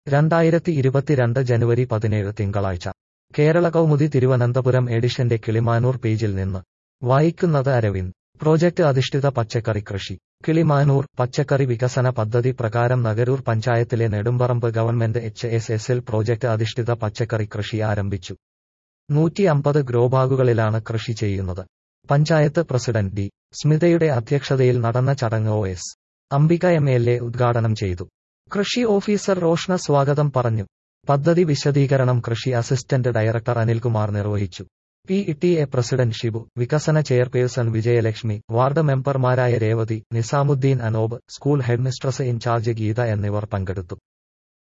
രണ്ടായിരത്തി ഇരുപത്തിരണ്ട് ജനുവരി പതിനേഴ് തിങ്കളാഴ്ച കേരള കൗമുദി തിരുവനന്തപുരം എഡിഷന്റെ കിളിമാനൂർ പേജിൽ നിന്ന് വായിക്കുന്നത് അരവിന്ദ് പ്രോജക്ട് അധിഷ്ഠിത പച്ചക്കറി കൃഷി കിളിമാനൂർ പച്ചക്കറി വികസന പദ്ധതി പ്രകാരം നഗരൂർ പഞ്ചായത്തിലെ നെടുമ്പറമ്പ് ഗവൺമെന്റ് എച്ച് എസ് എസിൽ പ്രോജക്ട് അധിഷ്ഠിത പച്ചക്കറി കൃഷി ആരംഭിച്ചു നൂറ്റി അമ്പത് ഗ്രോബാഗുകളിലാണ് കൃഷി ചെയ്യുന്നത് പഞ്ചായത്ത് പ്രസിഡന്റ് ഡി സ്മിതയുടെ അധ്യക്ഷതയിൽ നടന്ന ചടങ്ങ് O S Ambika M L A ഉദ്ഘാടനം ചെയ്തു കൃഷി ഓഫീസർ റോഷ്ന സ്വാഗതം പറഞ്ഞു പദ്ധതി വിശദീകരണം കൃഷി അസിസ്റ്റന്റ് ഡയറക്ടർ അനിൽകുമാർ നിർവഹിച്ചു P T A president Shibu വികസന ചെയർപേഴ്സൺ വിജയലക്ഷ്മി വാർഡ് മെമ്പർമാരായ Revathi Nizamuddin Anob school headmistress in charge Geetha എന്നിവർ പങ്കെടുത്തു